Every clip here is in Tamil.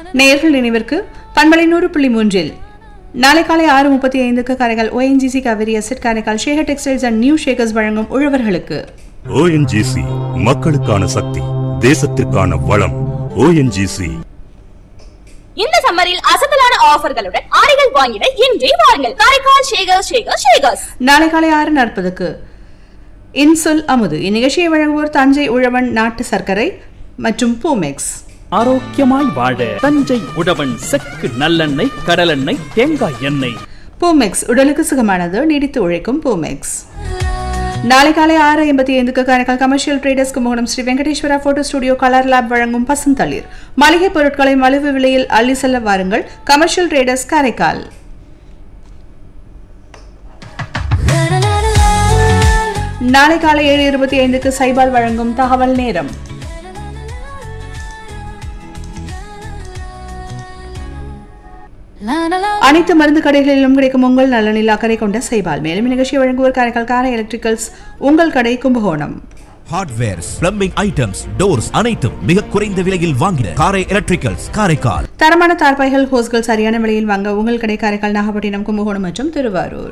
நேயர்கள் நினைவிற்கு பண்பலை நூறு புள்ளி மூன்றில் நாளை காலை ஆறு முப்பத்தி ஐந்துக்கு Karaikal ONGC Cauvery asset Karaikal Shekar textiles and new Shekars வழங்கும் உழவர்களுக்கு ஓஎன்ஜிசி மக்களுக்கான சக்தி தேசத்திற்கான வளம் ஓஎன்ஜிசி இந்த சம்மரில் அசத்தலான ஆஃபர்களுடன் ஆடைகள் வாங்கிட இன்றே வாருங்கள் காரைக்கால் ஷேகர் ஷேகர் ஷேகர்ஸ் நாளை காலை ஆறு நாற்பதுக்கு இன்சொல் அமுது இந்நிகழ்ச்சியை வழங்குவோர் தஞ்சை உழவன் நாட்டு சர்க்கரை மற்றும் பூமெக்ஸ் ஆரோக்கியமாய் வாழ தஞ்சை உழவன் செக்கு நல்லெண்ணெய் கடலெண்ணெய் தேங்காய் எண்ணெய் பூமெக்ஸ் உடலுக்கு சுகமானது நீடித்து உழைக்கும் பூமெக்ஸ் நாளை காலை ஆறு ஐம்பத்தி ஐந்துக்கு Karaikal commercial traders Kumbakonam Sri Venkateswara photo studio colour lab வழங்கும் பசுந்தளிர் மளிகை பொருட்களை மலிவு விலையில் அள்ளி செல்ல வாருங்கள் கமர்ஷியல் ட்ரேடர்ஸ் காரைக்கால் நாளை காலை ஏழு இருபத்தி ஐந்துக்கு சைபால் வழங்கும் தகவல் நேரம் அனைத்து மருந்து கடைகளிலும் கிடைக்கும் உங்கள் நலனில் அக்கறை கொண்ட சைபால் மேலும் நிகழ்ச்சியை வழங்குவோர் காரைக்கால் காரை எலக்ட்ரிக்கல்ஸ் உங்கள் கடை Kumbakonam hardwares plumbing items doors அனைத்தும் மிக குறைந்த விலையில் வாங்கின காரை எலக்ட்ரிக்கல்ஸ் காரைக்கால் தரமான தார்பாய்கள் ஹோஸ்கள் சரியான விலையில் வாங்க உங்கள் கடை காரைக்கால் நாகப்பட்டினம் கும்பகோணம் மற்றும் திருவாரூர்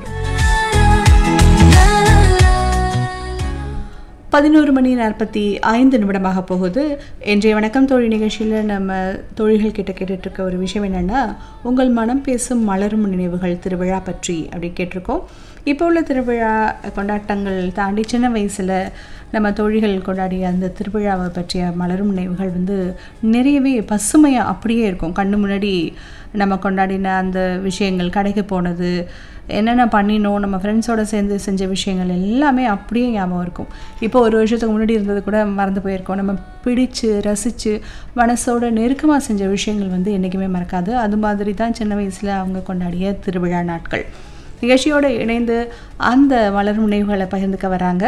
பதினோரு மணி நாற்பத்தி ஐந்து நிமிடமாக போகுது இன்றைய வணக்கம் தோழி நிகழ்ச்சியில் நம்ம தோழிகள் கிட்ட கேட்டுட்டு இருக்க ஒரு விஷயம் என்னென்னா உங்கள் மனம் பேசும் மலரும் நினைவுகள் திருவிழா பற்றி அப்படி கேட்டிருக்கோம் இப்போ உள்ள திருவிழா கொண்டாட்டங்கள் தாண்டி சின்ன வயசில் நம்ம தோழிகள் கொண்டாடிய அந்த திருவிழாவை பற்றிய மலரும் நினைவுகள் வந்து நிறையவே பசுமையாக அப்படியே இருக்கும் கண்ணு முன்னாடி நம்ம கொண்டாடின அந்த விஷயங்கள் கடைக்கு போனது என்னென்ன பண்ணினோம் நம்ம ஃப்ரெண்ட்ஸோடு சேர்ந்து செஞ்ச விஷயங்கள் எல்லாமே அப்படியே ஞாபகம் இருக்கும் இப்போ ஒரு வருஷத்துக்கு முன்னாடி இருந்தது கூட மறந்து போயிருக்கோம் நம்ம பிடிச்சு ரசித்து மனசோட நெருக்கமாக செஞ்ச விஷயங்கள் வந்து என்றைக்குமே மறக்காது அது மாதிரி தான் சின்ன வயசில் அவங்க கொண்டாடிய திருவிழா நாட்கள் நிகழ்ச்சியோடு இணைந்து அந்த மலரும் நினைவுகளை பகிர்ந்துக்க வராங்க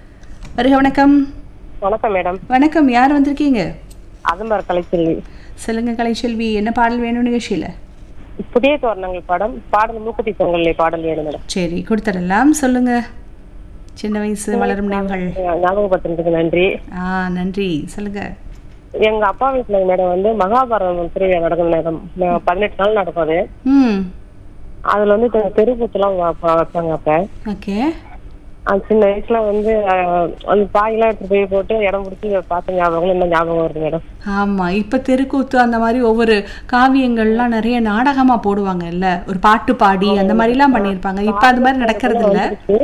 வருக வணக்கம் வணக்கம் மேடம் வணக்கம் யார் வந்திருக்கீங்க அதுமார் கலைச்செல்வி சொல்லுங்க கலைச்செல்வி என்ன பாடல் வேணும் நிகழ்ச்சியில் புதிய தோரணங்கள் படம் பாடல் மூக்குத்தி பொங்கல் பாடல் வேணும் மேடம் சரி கொடுத்துடலாம் சொல்லுங்க சின்ன வயசு மலரும் நினைவுகள் ஞாபகப்படுத்துறதுக்கு நன்றி ஆ நன்றி சொல்லுங்க எங்க அப்பா வீட்டுல மேடம் வந்து மகாபாரதம் திருவிழா நடக்கும் மேடம் ம- பதினெட்டு நாள் நடக்கும் அது ம் அதுல வந்து தெ- தெருக்கூத்துலாம் வ- வ- வைப்பாங்க அப்ப ஓகே அந்த சின்ன வயசுல வந்து அஹ், அந்த பாயெல்லாம் எடுத்து போய் போட்டு இடம் பிடிச்சி பார்த்த ஞாபகம் இன்னும் ஞாபகம் வருது மேடம் ஆமாம் இப்போ தெருக்கூத்து அந்த மாதிரி ஒவ்வொரு காவியங்கள்லாம் நிறைய நாடகமாக போடுவாங்க இல்ல ஒரு பாட்டு பாடி அந்த மாதிரிலாம் பண்ணியிருப்பாங்க இப்போ அது மாதிரி நடக்கிறது இல்ல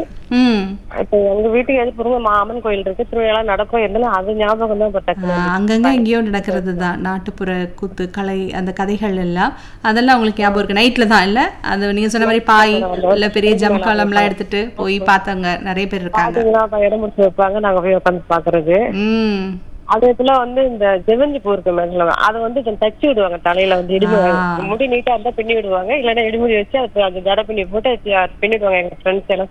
ம் இப்ப எங்க வீட்டுக்கு எதிர்ப்பு மாமன் கோயில் இருக்கு திருவிழா நடக்கும் இருந்தாலும் அது ஞாபகம் தான் இப்ப டக்குனு ஆஹ் அங்கங்க எங்கேயோ நடக்கிறது தான் நாட்டுப்புற கூத்து கலை அந்த கதைகள் எல்லாம் அதெல்லாம் உங்களுக்கு ஞாபகம் இருக்கு நைட்ல தான் இல்ல அது நீங்க சொன்ன மாதிரி பாய் இல்ல பெரிய ஜம்காலம்லாம் எடுத்துட்டு போய் பார்த்தவங்க நிறைய பேர் இருக்காங்க பாத்தீங்கன்னா அப்ப இடம் முடிச்சு வைப்பாங்க நாங்க போய் உட்காந்து பாக்குறது ம் அதே போல வந்து இந்த ஜெவந்தி பூ இருக்கு மேடம் அதை வந்து கொஞ்சம் தச்சு விடுவாங்க தலையில வந்து இடுமு ஆ. முடி நீட்டா இருந்தா பின்னி விடுவாங்க இல்லைன்னா இடுமுடி வச்சு அது அந்த ஜட பின்னி போட்டு அது பின்னிடுவாங்க எங்க ஃப்ரெண்ட்ஸ் எல்லாம்